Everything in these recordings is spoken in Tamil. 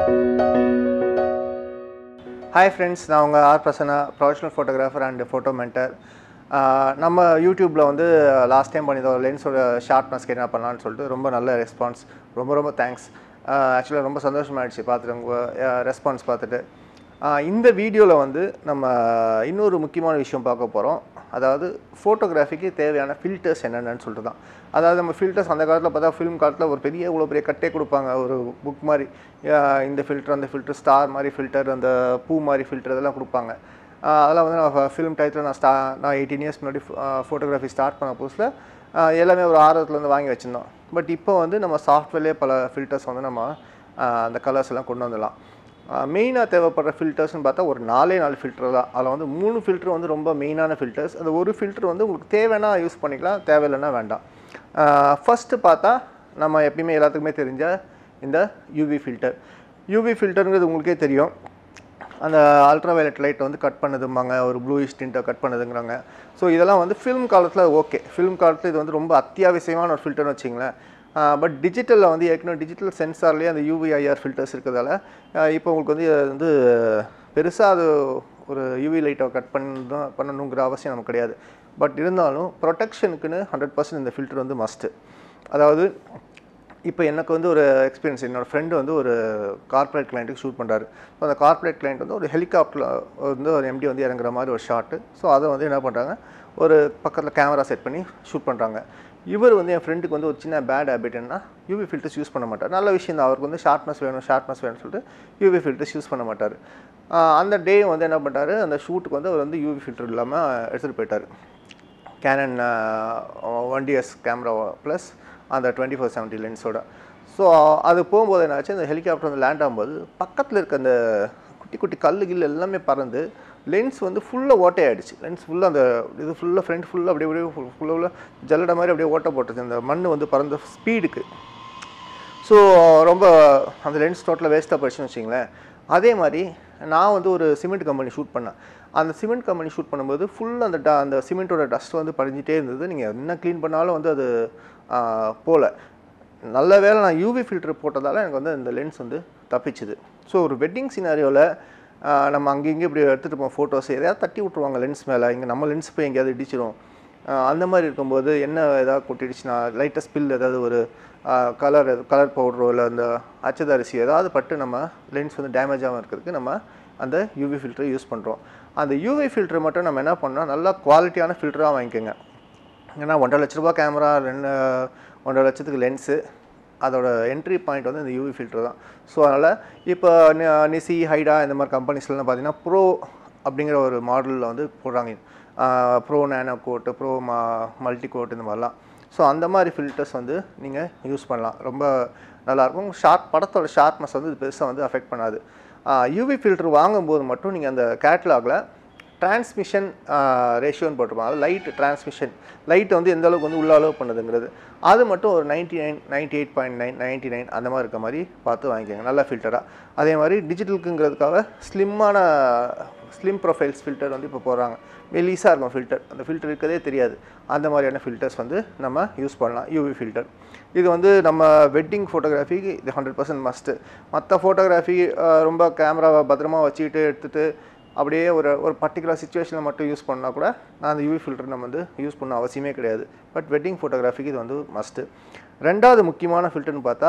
ஹாய் ஃப்ரெண்ட்ஸ் நான் உங்கள் R Prasanna professional photographer and photo mentor நம்ம யூடியூப்பில் வந்து லாஸ்ட் டைம் பண்ணியிருந்த ஒரு லென்ஸோட ஷார்ப்னஸ்க்கு என்ன பண்ணலான்னு சொல்லிட்டு ரொம்ப நல்ல ரெஸ்பான்ஸ் ரொம்ப ரொம்ப தேங்க்ஸ் ஆக்சுவலாக ரொம்ப சந்தோஷமாயிடுச்சு பார்த்துட்டு உங்கள் ரெஸ்பான்ஸ் பார்த்துட்டு ஆஹ் இந்த வீடியோவில் வந்து நம்ம இன்னொரு முக்கியமான விஷயம் பார்க்க போகிறோம் அதாவது ஃபோட்டோகிராஃபிக்கு தேவையான ஃபில்டர்ஸ் என்னென்னு சொல்லிட்டு தான் அதாவது நம்ம ஃபில்டர்ஸ் அந்த காலத்தில் பார்த்தா ஃபிலிம் காலத்தில் ஒரு பெரிய இவ்வளோ பெரிய கட்டே கொடுப்பாங்க ஒரு புக் மாதிரி ஆஹ் இந்த ஃபில்டர் அந்த ஃபில்டர் ஸ்டார் மாதிரி ஃபில்டர் அந்த பூ மாதிரி ஃபில்டர் இதெல்லாம் கொடுப்பாங்க ஆஹ் அதெல்லாம் வந்து நான் ஃபிலிம் டயத்தில் நான் ஸ்டா நான் எயிட்டீன் இயர்ஸ் முன்னாடி ஃபோட்டோகிராஃபி ஸ்டார்ட் பண்ண புதுசில் ஆஹ் எல்லாமே ஒரு ஆர்வத்துலேருந்து வாங்கி வச்சுருந்தோம் பட் இப்போ வந்து நம்ம சாஃப்ட்வேர்லேயே பல ஃபில்டர்ஸ் வந்து நம்ம ஆஹ் அந்த கலர்ஸ் எல்லாம் கொண்டு வந்துடலாம் மெயினாக தேவைப்படுற ஃபில்டர்ஸ்னு பார்த்தா ஒரு நாலே நாலு ஃபில்டர் தான் அதில் வந்து மூணு ஃபில்டர் வந்து ரொம்ப மெயினான ஃபில்டர்ஸ் அந்த ஒரு ஃபில்டர் வந்து உங்களுக்கு தேவைன்னா யூஸ் பண்ணிக்கலாம் தேவையில்லைன்னா வேண்டாம் ஃபஸ்ட்டு பார்த்தா நம்ம எப்பயுமே எல்லாத்துக்குமே தெரிஞ்ச இந்த யூவி ஃபில்டர் யூவி ஃபில்டருங்கிறது உங்களுக்கே தெரியும் அந்த அல்ட்ரா வயலட் லைட் வந்து கட் பண்ணுதும்பாங்க ஒரு ப்ளூயிஷ் டிண்ட்டை கட் பண்ணுதுங்கிறாங்க ஸோ இதெல்லாம் வந்து ஃபிலிம் காலத்தில் ஓகே ஃபிலிம் காலத்தில் இது வந்து ரொம்ப அத்தியாவசியமான ஒரு ஃபில்டர்னு வச்சிங்களேன் பட் டிஜிட்டலில் வந்து ஏற்கனவே டிஜிட்டல் சென்சார்லேயே அந்த யூவிஐஆர் ஃபில்டர்ஸ் இருக்கிறதால இப்போ உங்களுக்கு வந்து இது வந்து பெருசாக அது ஒரு யூவி லைட்டை கட் பண்ணணும் பண்ணணுங்கிற அவசியம் நமக்கு கிடையாது பட் இருந்தாலும் ப்ரொடெக்ஷனுக்குன்னு ஹண்ட்ரட் பர்சன்ட் இந்த ஃபில்டர் வந்து மஸ்ட்டு அதாவது இப்போ எனக்கு வந்து ஒரு எக்ஸ்பீரியன்ஸ் என்னோடய ஃப்ரெண்டு வந்து ஒரு கார்ப்பரேட் கிளைண்ட்டுக்கு ஷூட் பண்ணுறாரு ஸோ அந்த கார்ப்பரேட் கிளைண்ட் வந்து ஒரு ஹெலிகாப்டரில் வந்து ஒரு எம்டி வந்து இறங்குற மாதிரி ஒரு ஷாட்டு ஸோ அதை வந்து என்ன பண்ணுறாங்க ஒரு பக்கத்தில் கேமரா செட் பண்ணி ஷூட் பண்ணுறாங்க இவர் வந்து என் ஃப்ரெண்டுக்கு வந்து ஒரு சின்ன பேட் ஹேபிட் என்ன யூவி ஃபில்டர்ஸ் யூஸ் பண்ண மாட்டார் நல்ல விஷயம் தான் அவருக்கு வந்து ஷார்ப்னஸ் வேணும் ஷார்ப்னஸ் வேணும்னு சொல்லிட்டு யூவி ஃபில்டர்ஸ் யூஸ் பண்ண மாட்டார் அந்த டே வந்து என்ன பண்ணிட்டாரு அந்த ஷூட்டுக்கு வந்து அவர் வந்து யூவி ஃபில்டர் இல்லாமல் எடுத்துகிட்டு போயிட்டார் Canon one DS camera plus அந்த டுவெண்ட்டி ஃபோர் செவன்ட்டி லென்ஸோட ஸோ அது போகும்போது என்னாச்சு அந்த ஹெலிகாப்டர் வந்து லேண்ட் ஆகும்போது பக்கத்தில் இருக்க அந்த குட்டி குட்டி கல் கில் எல்லாமே பறந்து லென்ஸ் வந்து ஃபுல்லாக ஓட்டையாயிடுச்சு லென்ஸ் ஃபுல்லாக அந்த இது ஃபுல்லாக ஃப்ரண்ட் ஃபுல்லாக அப்படியே அப்படியே ஃபுல்லாக ஃபுல்லாக ஜல்லடை மாதிரி அப்படியே ஓட்ட போட்டுச்சு அந்த மண் வந்து பறந்த ஸ்பீடுக்கு ஸோ ரொம்ப அந்த லென்ஸ் டோட்டலாக வேஸ்ட்டாக போயிடுச்சுன்னு வச்சிங்களேன் அதே மாதிரி நான் வந்து ஒரு சிமெண்ட் கம்பெனி ஷூட் பண்ணேன் அந்த சிமெண்ட் கம்பெனி ஷூட் பண்ணும்போது ஃபுல்லாக அந்த ட அந்த சிமெண்ட்டோட டஸ்ட் வந்து படிஞ்சிட்டே இருந்தது நீங்கள் என்ன க்ளீன் பண்ணாலும் வந்து அது போகல நல்ல வேளை நான் யூவி ஃபில்டர் போட்டதால் எனக்கு வந்து இந்த லென்ஸ் வந்து தப்பிச்சுது ஸோ ஒரு வெட்டிங் சினாரியோவில் நம்ம அங்கே இங்கே இப்படி எடுத்துகிட்டு போவோம் ஃபோட்டோஸ் எதையாவது தட்டி விட்ருவாங்க லென்ஸ் மேலே இங்கே நம்ம லென்ஸ் போய் எங்கேயாவது இடிச்சிடும் அந்த மாதிரி இருக்கும்போது என்ன ஏதாவது கொட்டிடுச்சுன்னா லைட்டாக ஸ்பில் ஏதாவது ஒரு கலர் கலர் பவுடரோ இல்லை அந்த அச்சதரிசி ஏதாவது பட்டு நம்ம லென்ஸ் வந்து டேமேஜ் ஆகாமல் இருக்கிறதுக்கு நம்ம அந்த யூவி ஃபில்டரை யூஸ் பண்ணுறோம் அந்த யூவி ஃபில்டர் மட்டும் நம்ம என்ன பண்ணோம் நல்லா குவாலிட்டியான ஃபில்டராக வாங்கிக்கோங்க ஏன்னா ஒன்றரை லட்ச ரூபா கேமரா ரெண்டு ஒன்றரை லட்சத்துக்கு லென்ஸு அதோட என்ட்ரி பாயிண்ட் வந்து இந்த யூவி ஃபில்டர் தான் ஸோ அதனால் இப்போ நிசி ஹைடா இந்த மாதிரி கம்பெனிஸ்லாம் பார்த்தீங்கன்னா ப்ரோ அப்படிங்கிற ஒரு மாடலில் வந்து போடுறாங்க ப்ரோ நேனோ கோட்டு ப்ரோ மா மல்டி கோட் இந்த மாதிரிலாம் ஸோ அந்த மாதிரி ஃபில்டர்ஸ் வந்து நீங்கள் யூஸ் பண்ணலாம் ரொம்ப நல்லாயிருக்கும் ஷார்ப் படத்தோட ஷார்ப்னஸ் வந்து இது பெருசாக வந்து அஃபெக்ட் பண்ணாது யூவி ஃபில்டர் வாங்கும்போது மட்டும் நீங்கள் அந்த கேட்லாகில் டிரான்ஸ்மிஷன் ரேஷியோன்னு போட்டிருப்பாங்க அது லைட் டிரான்ஸ்மிஷன் லைட் வந்து எந்த அளவுக்கு வந்து உள்ள அலோவ் பண்ணுதுங்கிறது அது மட்டும் ஒரு ninety nine ninety eight point nine ninety nine அந்த மாதிரி இருக்க மாதிரி பார்த்து வாங்கிக்கோங்க நல்ல ஃபில்டராக அதே மாதிரி டிஜிட்டலுக்குங்கிறதுக்காக ஸ்லிம்மான ஸ்லிம் ப்ரொஃபைல்ஸ் ஃபில்டர் வந்து இப்போ போடுறாங்க மெலிசாக இருக்கும் ஃபில்டர் அந்த ஃபில்டர் இருக்கதே தெரியாது அந்த மாதிரியான ஃபில்டர்ஸ் வந்து நம்ம யூஸ் பண்ணலாம் யூவி ஃபில்டர் இது வந்து நம்ம வெட்டிங் ஃபோட்டோகிராஃபிக்கு இது ஹண்ட்ரட் பர்சன்ட் மஸ்ட்டு மற்ற ஃபோட்டோகிராஃபி ரொம்ப கேமராவை பத்திரமா வச்சுக்கிட்டு எடுத்துகிட்டு அப்படியே ஒரு ஒரு பர்டிகுலர் சுச்சுவேஷனில் மட்டும் யூஸ் பண்ணால் கூட நான் அந்த யூவி ஃபில்டர் நம்ம வந்து யூஸ் பண்ண அவசியமே கிடையாது பட் வெட்டிங் ஃபோட்டோகிராஃபிக்கு இது வந்து மஸ்ட்டு ரெண்டாவது முக்கியமான ஃபில்டர்னு பார்த்தா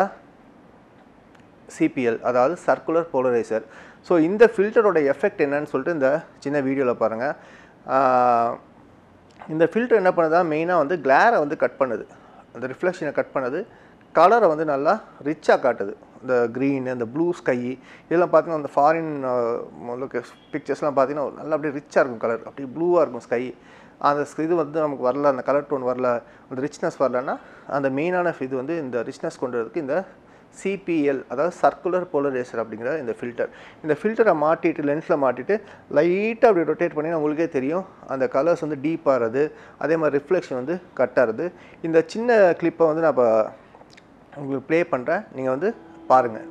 சிபிஎல் அதாவது சர்க்குலர் போலரைசர் ஸோ இந்த ஃபில்டரோட எஃபெக்ட் என்னன்னு சொல்லிட்டு இந்த சின்ன வீடியோவில் பாருங்கள் இந்த ஃபில்டர் என்ன பண்ணுதா மெயினாக வந்து கிளாரை வந்து கட் பண்ணுது அந்த ரிஃப்ளெக்ஷனை கட் பண்ணுது கலரை வந்து நல்லா ரிச்சாக காட்டுது இந்த க்ரீன் அந்த ப்ளூ ஸ்கை இதெல்லாம் பார்த்தீங்கன்னா அந்த ஃபாரின் பிக்சர்ஸ்லாம் பார்த்தீங்கன்னா நல்லா அப்படியே ரிச்சாக இருக்கும் கலர் அப்படியே ப்ளூவாக இருக்கும் ஸ்கை அந்த இது வந்து நமக்கு வரல அந்த கலர் டோன் வரல அந்த ரிச்னஸ் வரலன்னா அந்த மெயினான இது வந்து இந்த ரிச்னஸ் கொண்டு வரதுக்கு இந்த சிபிஎல் அதாவது சர்க்குலர் போலரைசர் அப்படிங்கிற இந்த ஃபில்டர் இந்த ஃபில்டரை மாட்டிட்டு லென்ஸில் மாட்டிட்டு லைட்டாக அப்படி ரொட்டேட் பண்ணி உங்களுக்கே தெரியும் அந்த கலர்ஸ் வந்து டீப் ஆகிறது அதே மாதிரி ரிஃப்ளெக்ஷன் வந்து கட் ஆகிறது இந்த சின்ன கிளிப்பை வந்து நான் இப்போ உங்களுக்கு ப்ளே பண்ணுறேன் நீங்கள் வந்து பாருங்கள்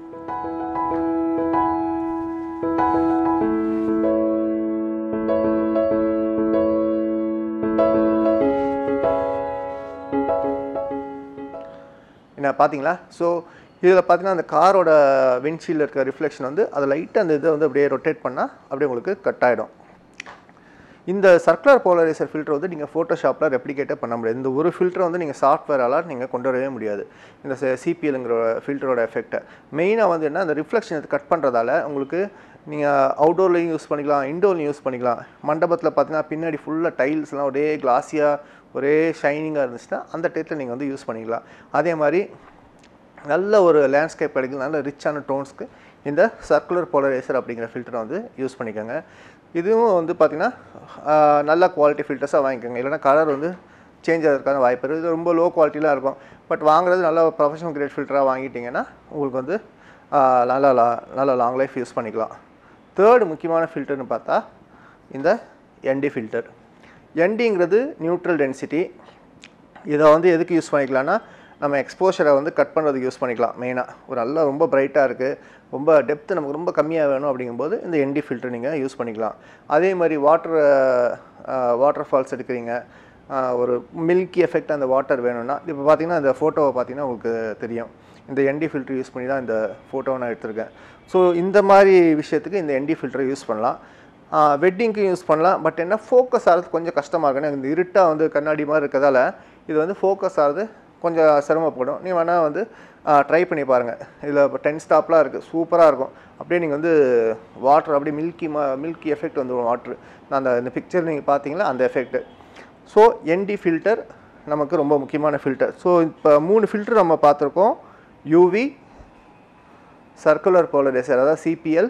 என்ன பார்த்தீங்களா ஸோ இதில் பார்த்தீங்கன்னா அந்த காரோட விண்ட்ஷீல்டில் இருக்க ரிஃப்ளெக்ஷன் வந்து அதை லைட்டாக அந்த இதை வந்து அப்படியே ரொட்டேட் பண்ணால் அப்படியே உங்களுக்கு கட் ஆகிடும் இந்த சர்க்குலர் போலரைசர் ஃபில்டர் வந்து நீங்கள் ஃபோட்டோஷாப்பில் ரெப்ளிகேட்டே பண்ண முடியாது இந்த ஒரு ஃபில்டர் வந்து நீங்கள் சாஃப்ட்வேரால் நீங்கள் கொண்டு வரவே முடியாது இந்த சிபிஎல்ங்கிற ஃபில்டரோட எஃபெக்ட்டை மெயினாக வந்து என்ன அந்த ரிஃப்ளெக்ஷன் கட் பண்ணுறதால உங்களுக்கு நீங்கள் அவுடோர்லேயும் யூஸ் பண்ணிக்கலாம் இன்டோர்லையும் யூஸ் பண்ணிக்கலாம் மண்டபத்தில் பார்த்தீங்கன்னா பின்னாடி ஃபுல்லாக டைல்ஸ்லாம் ஒரே கிளாஸியாக ஒரே ஷைனிங்காக இருந்துச்சுன்னா அந்த டைத்தில் நீங்கள் வந்து யூஸ் பண்ணிக்கலாம் அதே மாதிரி நல்ல ஒரு லேண்ட்ஸ்கேப் கிடைக்கும் நல்ல ரிச்சான டோன்ஸ்க்கு இந்த சர்க்குலர் போலரைசர் அப்படிங்கிற ஃபில்டரை வந்து யூஸ் பண்ணிக்கோங்க இதுவும் வந்து பார்த்திங்கன்னா ஆஹ், நல்ல குவாலிட்டி ஃபில்டர்ஸாக வாங்கிக்கோங்க இல்லைன்னா கலர் வந்து சேஞ்ச் ஆகிறதுக்கான வாய்ப்பு இருக்குது இது ரொம்ப லோ குவாலிட்டிலாம் இருக்கும் பட் வாங்குறது நல்ல ப்ரொஃபஷனல் கிரேட் ஃபில்டராக வாங்கிட்டீங்கன்னா உங்களுக்கு வந்து ஆஹ், நல்லா லா- நல்ல லாங் லைஃப் யூஸ் பண்ணிக்கலாம் தேர்டு முக்கியமான ஃபில்டர்னு பார்த்தா இந்த என்டி ஃபில்டர் என்டிங்கிறது நியூட்ரல் டென்சிட்டி இதை வந்து எதுக்கு யூஸ் பண்ணிக்கலாம்னா நம்ம எக்ஸ்போஷரை வந்து கட் பண்ணுறதுக்கு யூஸ் பண்ணிக்கலாம் மெயினாக ஒரு நல்ல ரொம்ப பிரைட்டாக இருக்குது ரொம்ப டெப்த்து நமக்கு ரொம்ப கம்மியாக வேணும் அப்படிங்கும்போது இந்த என்டி ஃபில்டர் நீங்கள் யூஸ் பண்ணிக்கலாம் அதே மாதிரி வாட்டர் வாட்டர் ஃபால்ஸ் எடுக்கிறீங்க ஆஹ், ஒரு மில்கி எஃபெக்ட் அந்த வாட்டர் வேணும்னா இப்போ பார்த்தீங்கன்னா இந்த ஃபோட்டோவை பார்த்தீங்கன்னா உங்களுக்கு தெரியும் இந்த என்டி ஃபில்டர் யூஸ் பண்ணி தான் இந்த ஃபோட்டோவை நான் எடுத்திருக்கேன் ஸோ இந்த மாதிரி விஷயத்துக்கு இந்த என்டி ஃபில்டரை யூஸ் பண்ணலாம் வெட்டிங்க்கு யூஸ் பண்ணலாம் பட் என்ன ஃபோக்கஸ் ஆகிறது கொஞ்சம் கஷ்டமாக இருக்கு ஏன்னா இந்த இருட்டாக வந்து கண்ணாடி மாதிரி இருக்கிறதால இது வந்து ஃபோக்கஸ் ஆகிறது கொஞ்சம் சிரமப்படும் நீ வேணால் வந்து ட்ரை பண்ணி பாருங்கள் இதில் இப்போ டென் ஸ்டாப்லாம் இருக்குது சூப்பராக இருக்கும் அப்படியே நீங்கள் வந்து வாட்டர் அப்படியே மில்கி மா மில்கி எஃபெக்ட் வந்துடும் வாட்ரு நான் அந்த இந்த பிக்சர் நீங்கள் பார்த்தீங்களா அந்த எஃபெக்ட் ஸோ என்டி ஃபில்டர் நமக்கு ரொம்ப முக்கியமான ஃபில்டர் ஸோ இப்போ மூணு ஃபில்டர் நம்ம பார்த்துருக்கோம் யூவி சர்க்குலர் போலரைசர் அதாவது சிபிஎல்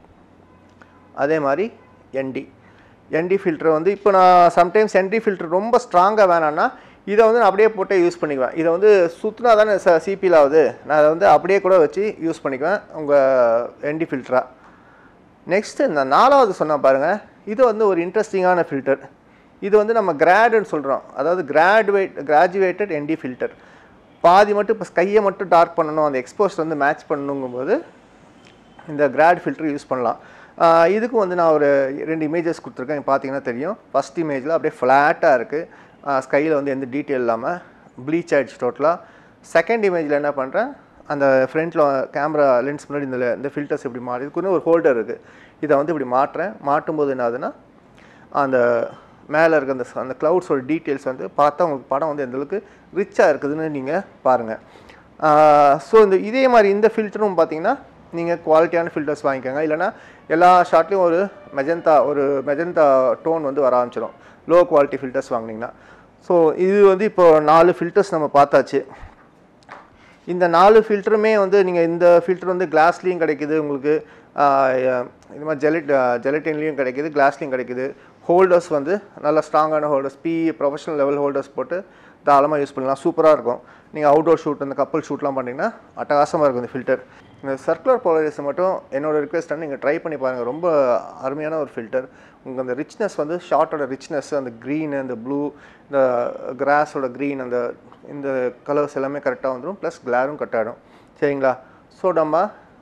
அதே மாதிரி என்டி என்டி ஃபில்டர் வந்து இப்போ நான் சம்டைம்ஸ் என்டி ஃபில்டர் ரொம்ப ஸ்ட்ராங்காக வேணான்னா இதை வந்து நான் அப்படியே போட்டு யூஸ் பண்ணிக்குவேன் இதை வந்து சுற்றினா தானே ச சிபியில் ஆகுது நான் அதை வந்து அப்படியே கூட வச்சு யூஸ் பண்ணிக்குவேன் உங்கள் என்டி ஃபில்டராக நெக்ஸ்ட்டு இந்த நாலாவது சொன்னால் பாருங்கள் இது வந்து ஒரு இன்ட்ரெஸ்டிங்கான ஃபில்டர் இது வந்து நம்ம கிராடுன்னு சொல்கிறோம் அதாவது கிராடுவேட் கிராஜுவேட்டட் என்டி ஃபில்டர் பாதி மட்டும் இப்போ ஸ்கையை மட்டும் டார்க் பண்ணணும் அந்த எக்ஸ்போஸ் வந்து மேட்ச் பண்ணணுங்கும்போது இந்த கிராட் ஃபில்டர் யூஸ் பண்ணலாம் ஆஹ் இதுக்கும் வந்து நான் ஒரு ரெண்டு இமேஜஸ் கொடுத்துருக்கேன் பார்த்தீங்கன்னா தெரியும் ஃபஸ்ட் இமேஜில் அப்படியே ஃப்ளாட்டாக இருக்குது ஸ்கையில் வந்து எந்த டீட்டெயில் இல்லாமல் ப்ளீச் ஆயிடுச்சு டோட்டலாக செகண்ட் இமேஜில் என்ன பண்ணுறேன் அந்த ஃப்ரண்ட்டில் கேமரா லென்ஸ் முன்னாடி இந்த இந்த ஃபில்டர்ஸ் இப்படி மாறி இதுக்குன்னு ஒரு ஹோல்டர் இருக்குது இதை வந்து இப்படி மாட்டுறேன் மாட்டும்போது என்ன ஆகுதுன்னா அந்த மேலே இருக்க அந்த அந்த க்ளவுட்ஸோட டீட்டெயில்ஸ் வந்து பார்த்தா உங்களுக்கு படம் வந்து எந்த அளவுக்கு ரிச்சாக இருக்குதுன்னு நீங்கள் பாருங்கள் ஸோ இந்த இதே மாதிரி இந்த ஃபில்டரும் பார்த்தீங்கன்னா நீங்கள் குவாலிட்டியான ஃபில்டர்ஸ் வாங்கிக்கோங்க இல்லைனா எல்லா ஷாட்லேயும் ஒரு மெஜந்தா ஒரு மெஜந்தா டோன் வந்து வர ஆரம்பிச்சிடும் லோ குவாலிட்டி ஃபில்டர்ஸ் வாங்கினீங்கன்னா ஸோ இது வந்து இப்போ நாலு ஃபில்டர்ஸ் நம்ம பார்த்தாச்சு இந்த நாலு ஃபில்டருமே வந்து நீங்கள் இந்த ஃபில்டர் வந்து கிளாஸ்லேயும் கிடைக்குது உங்களுக்கு ஆஹ், இது மாதிரி ஜெலட் ஜெலட்டின்லேயும் கிடைக்குது கிளாஸ்லேயும் கிடைக்குது ஹோல்டர்ஸ் வந்து நல்ல ஸ்ட்ராங்கான ஹோல்டர்ஸ் பி ப்ரொஃபஷனல் லெவல் ஹோல்டர்ஸ் போட்டு தாராளமாக யூஸ் பண்ணலாம் சூப்பராக இருக்கும் நீங்கள் அவுட்டோர் ஷூட் இந்த கப்பல் ஷூட்லாம் பண்ணிங்கன்னா அட்டகாசமாக இருக்கும் இந்த ஃபில்டர் இந்த சர்க்குலர் போலரைஸ் மட்டும் என்னோட ரிக்வெஸ்ட் நீங்கள் ட்ரை பண்ணி பாருங்கள் ரொம்ப அருமையான ஒரு ஃபில்டர் உங்களுக்கு அந்த ரிச்னஸ் வந்து ஷார்ட்டோட ரிச்னஸ் அந்த க்ரீன் அந்த ப்ளூ இந்த கிராஸோட க்ரீன் அந்த இந்த கலர்ஸ் எல்லாமே கரெக்டாக வந்துடும் ப்ளஸ் கிளாரும் கட் ஆகிடும் சரிங்களா ஸோ நம்ம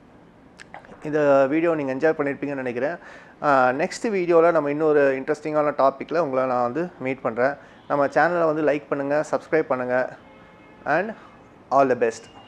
இந்த வீடியோ நீங்கள் என்ஜாய் பண்ணியிருப்பீங்கன்னு நினைக்கிறேன் நெக்ஸ்ட் வீடியோவில் நம்ம இன்னொரு இன்ட்ரெஸ்டிங்கான டாப்பிக்கில் உங்களை நான் வந்து மீட் பண்ணுறேன் நம்ம சேனலை வந்து லைக் பண்ணுங்கள் சப்ஸ்கிரைப் பண்ணுங்கள் அண்ட் ஆல் தி பெஸ்ட்